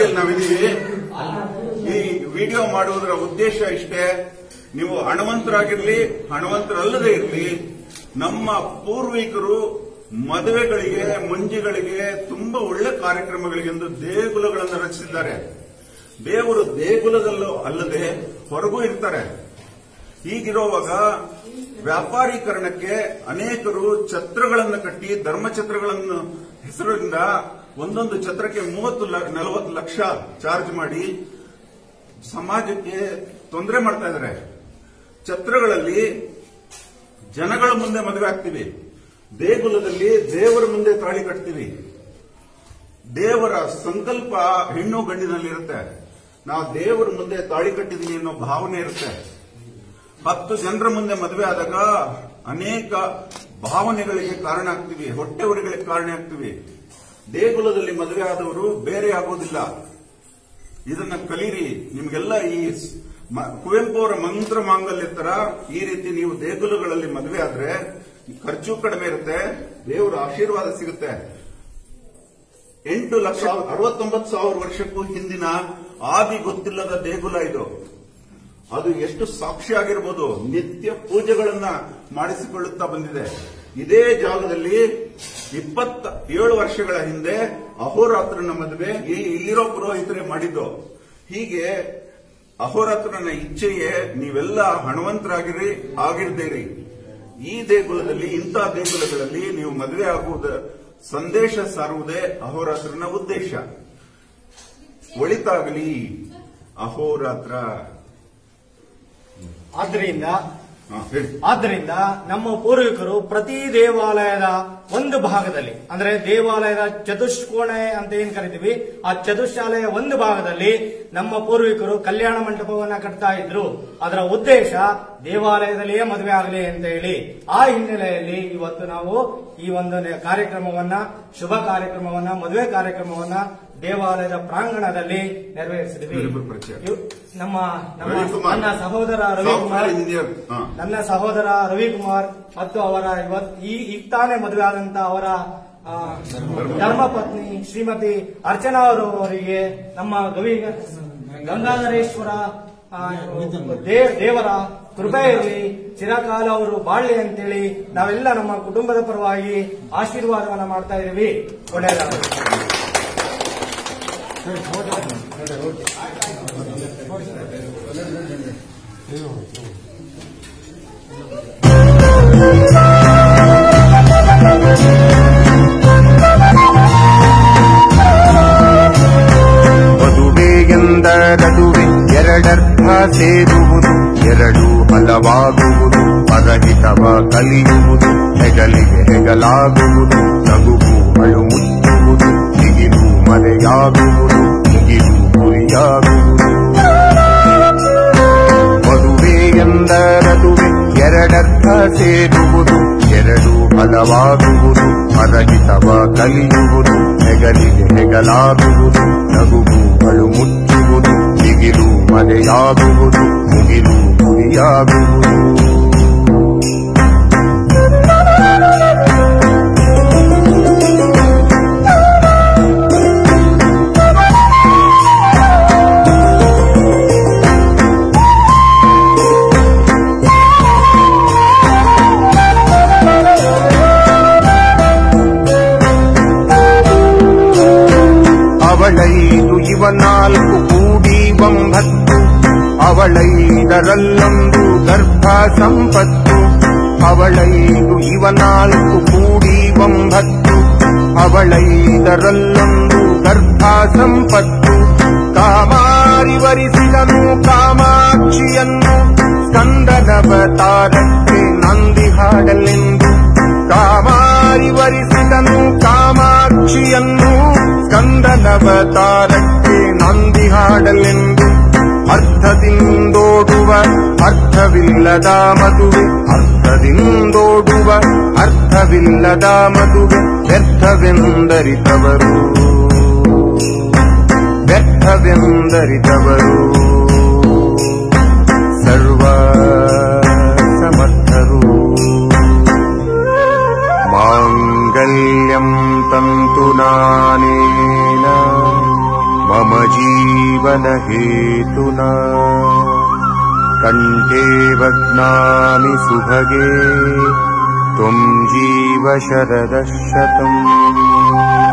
ಸ್ಥಿತಿಯಲ್ಲಿ ನಾವಿದ್ದೀವಿ ಈ ವಿಡಿಯೋ ಮಾಡುವುದರ ಉದ್ದೇಶ ಇಷ್ಟೇ ನೀವು ಹಣವಂತರಾಗಿರ್ಲಿ ಹಣವಂತರಲ್ಲದೆ ಇರಲಿ ನಮ್ಮ ಪೂರ್ವಿಕರು ಮದುವೆಗಳಿಗೆ ಮುಂಜಿಗಳಿಗೆ ತುಂಬಾ ಒಳ್ಳೆ ಕಾರ್ಯಕ್ರಮಗಳಿಗೆಂದು ದೇಗುಲಗಳನ್ನು ರಚಿಸಿದ್ದಾರೆ ದೇವರು ದೇಗುಲದಲ್ಲೂ ಅಲ್ಲದೆ ಹೊರಗೂ ಇರ್ತಾರೆ ಹೀಗಿರುವಾಗ ವ್ಯಾಪಾರೀಕರಣಕ್ಕೆ ಅನೇಕರು ಛತ್ರಗಳನ್ನು ಕಟ್ಟಿ ಧರ್ಮಛತ್ರಗಳನ್ನು ಹೆಸರಿನಿಂದ ಒಂದೊಂದು ಛತ್ರಕ್ಕೆ ಮೂವತ್ತು ನಲವತ್ತು ಲಕ್ಷ ಚಾರ್ಜ್ ಮಾಡಿ ಸಮಾಜಕ್ಕೆ ತೊಂದರೆ ಮಾಡ್ತಾ ಇದ್ದಾರೆ ಛತ್ರಗಳಲ್ಲಿ ಜನಗಳ ಮುಂದೆ ಮದುವೆ ಆಗ್ತೀವಿ ದೇಗುಲದಲ್ಲಿ ದೇವರ ಮುಂದೆ ತಾಳಿ ಕಟ್ತೀವಿ ದೇವರ ಸಂಕಲ್ಪ ಹೆಣ್ಣು ಗಂಡಿನಲ್ಲಿರುತ್ತೆ ನಾವು ದೇವರ ಮುಂದೆ ತಾಳಿ ಕಟ್ಟಿದೀವಿ ಅನ್ನೋ ಭಾವನೆ ಇರುತ್ತೆ ಹತ್ತು ಜನರ ಮುಂದೆ ಮದುವೆ ಆದಾಗ ಅನೇಕ ಭಾವನೆಗಳಿಗೆ ಕಾರಣ ಆಗ್ತೀವಿ ಹೊಟ್ಟೆ ಉರಿಗಳಿಗೆ ಕಾರಣ ಆಗ್ತೀವಿ ದೇಗುಲದಲ್ಲಿ ಮದುವೆ ಆದವರು ಬೇರೆ ಆಗೋದಿಲ್ಲ ಇದನ್ನ ಕಲೀರಿ ನಿಮ್ಗೆಲ್ಲ ಈ ಸ್- ಮ- ಕುವೆಂಪು ಅವರ ಮಂತ್ರ ಮಾಂಗಲ್ಯ ತರ ಈ ರೀತಿ ನೀವು ದೇಗುಲಗಳಲ್ಲಿ ಮದುವೆ ಆದ್ರೆ ಖರ್ಚು ಕಡಿಮೆ ಇರುತ್ತೆ ದೇವರ ಆಶೀರ್ವಾದ ಸಿಗುತ್ತೆ ಎಂಟು ಲಕ್ಷ ಅರವತ್ತೊಂಬತ್ತು ಸಾವಿರ ವರ್ಷಕ್ಕೂ ಹಿಂದಿನ ಆದಿ ಗೊತ್ತಿಲ್ಲದ ದೇಗುಲ ಇದು ಅದು ಎಷ್ಟು ಸಾಕ್ಷಿ ಆಗಿರ್ಬೋದು ನಿತ್ಯ ಪೂಜೆಗಳನ್ನ ಮಾಡಿಸಿಕೊಳ್ಳುತ್ತಾ ಬಂದಿದೆ ಇದೇ ಜಾಗದಲ್ಲಿ ಇಪ್ಪತ್ತ ಏಳು ವರ್ಷಗಳ ಹಿಂದೆ ಅಹೋರಾತ್ರನ ಮದುವೆ ಈ ಇಲ್ಲಿರೋ ಪುರೋಹಿತರೇ ಮಾಡಿದ್ದು ಹೀಗೆ ಅಹೋರಾತ್ರನ ಇಚ್ಛೆಯೇ ನೀವೆಲ್ಲ ಹಣವಂತರಾಗಿರಿ ಆಗಿರ್ದೇರಿ ಈ ದೇಗುಲದಲ್ಲಿ ಇಂಥ ದೇಗುಲಗಳಲ್ಲಿ ನೀವು ಮದುವೆ ಆಗುವುದ ಸಂದೇಶ ಸಾರುವುದೇ ಅಹೋರಾತ್ರನ ಉದ್ದೇಶ ಒಳಿತಾಗಲಿ ಅಹೋರಾತ್ರ ಆದ್ರಿಂದ ಹಾ, ಹೇಳಿ ಆದ್ದರಿಂದ ನಮ್ಮ ಪೂರ್ವಿಕರು ಪ್ರತಿ ದೇವಾಲಯದ ಒಂದು ಭಾಗದಲ್ಲಿ ಅಂದ್ರೆ ದೇವಾಲಯದ ಚತುಷ್ಕೋಣೆ ಅಂತ ಏನ್ ಕರಿತೀವಿ ಆ ಚತುಶಾಲೆಯ ಒಂದು ಭಾಗದಲ್ಲಿ ನಮ್ಮ ಪೂರ್ವಿಕರು ಕಲ್ಯಾಣ ಮಂಟಪವನ್ನ ಕಟ್ತಾ ಇದ್ರು ಅದರ ಉದ್ದೇಶ ದೇವಾಲಯದಲ್ಲಿಯೇ ಮದುವೆ ಆಗಲಿ ಅಂತ ಹೇಳಿ ಆ ಹಿನ್ನೆಲೆಯಲ್ಲಿ ಇವತ್ತು ನಾವು ಈ ಒಂದು ನೆ- ಕಾರ್ಯಕ್ರಮವನ್ನ ಶುಭ ಕಾರ್ಯಕ್ರಮವನ್ನ ಮದುವೆ ಕಾರ್ಯಕ್ರಮವನ್ನ ದೇವಾಲಯದ ಪ್ರಾಂಗಣದಲ್ಲಿ ನೆರವೇರಿಸಿದ್ವಿ ಇವರಿಬ್ಬರು ಪರಿಚಯ. ಇವ್- ನಮ್ಮ ನಮ್ಮ ರವಿಕುಮಾರ್. ನನ್ನ ಸಹೋದರ ರವಿಕುಮಾರ್ ಸಾಫ್ಟ್ವೇರ್ ಇಂಜಿನಿಯರ್ ಹಾ. ನನ್ನ ಸಹೋದರ ರವಿಕುಮಾರ್ ಮತ್ತು ಅವರ ಇವತ್ ಈ ಈಗ ತಾನೇ ಮದುವೆ ಆದಂತ ಅವರ ಆ, ಧರ್ಮಪತ್ನಿ ಶ್ರೀಮತಿ ಅರ್ಚನಾ ಅವರು ಅವರಿಗೆ ನಮ್ಮ ಗವಿ ಗಂಗಾಧರೇಶ್ವರ ಆ, ದೇ- ದೇವರ ಕೃಪೆ ಇರಲಿ ಚಿರಕಾಲ ಅವರು ಬಾಳ್ಲಿ ಅಂತೇಳಿ ನಾವೆಲ್ಲ ನಮ್ಮ ಕುಟುಂಬದ ಪರವಾಗಿ ಆಶೀರ್ವಾದವನ್ನ ಮಾಡ್ತಾ ಇದೀವಿ ಒಳ್ಳೆಯದಾಗಲಿ ಮದುವೆ ಎಂದರದುವೆ ಎರಡರ್ಥ ಸೇರುವುದು ಎರಡು ಹಲವಾಗುವುದು ಪರಹಿತವ ಕಲಿಯುವುದು ಹೆಗಲಿಗೆ ಹೆಗಲಾಗುವುದು ನಗುವು ಅಳು ಮುಚ್ಚುವುದು ದಿಗಿಲು ಮರೆಯಾಗುವುದು ಮುಗಿಲು ಗುರಿಯಾಗುವುದು ಮದುವೆ ಎಂದರದುವೆ ಎರಡರ್ಥ ಸೇರುವುದು ಎರಡು ಹಲವಾಗುವುದು ಪರಹಿತವ ಕಲಿಯುವುದು ಹೆಗಲಿಗೆ ಹೆಗಲಾಗುವುದು ನಗುವು ಅಳು ಮುಚ್ಚುವುದು ದಿಗಿಲು ಮರೆಯಾಗುವುದು ಮುಗಿಲು ಗುರಿಯಾಗುವುದು ಅವಳೈದು ಇವ ನಾಲ್ಕು ಕೂಡಿ ಒಂಬತ್ತು ಅವಳೈದರಲ್ಲೊಂದು ಗರ್ಭ ಸಂಪತ್ತು ಅವಳೈದು ಇವ ನಾಲ್ಕು ಕೂಡಿ ಒಂಬತ್ತು ಅವಳೈದರಲ್ಲೊಂದು ಗರ್ಭ ಸಂಪತ್ತು ಕಾಮಾರಿ ವರಿಸಿದನು ಕಾಮಾಕ್ಷಿಯನ್ನು ಸ್ಕಂದನವತಾರಕ್ಕೆ ನಂದಿ ಹಾಡಲೆಂದು ಕಾಮಾರಿ ವರಿಸಿದನು ಕಾಮಾಕ್ಷಿಯನ್ನು ಸ್ಕಂದನವತಾರಕ್ಕೆ ನಂದಿ ಹಾಡಲೆಂದು ಅರ್ಥದಿಂದೋಡುವ ಅರ್ಥವಿಲ್ಲದ ಮದುವೆ ಅರ್ಥದಿಂದೋಡುವ ಅರ್ಥವಿಲ್ಲದ ಮದುವೆ ವ್ಯರ್ಥವೆಂದರಿತವರು ವ್ಯರ್ಥವೆಂದರಿತವರು ಸರ್ವ ಸಮರ್ಥರು ಮಾಂಗಲ್ಯಂ ತಂತು ನಾನೇನ ಮಮ जीवनहेतुना कण्ठे बध्नामि सुभगे त्वम् जीव शरदः शतम्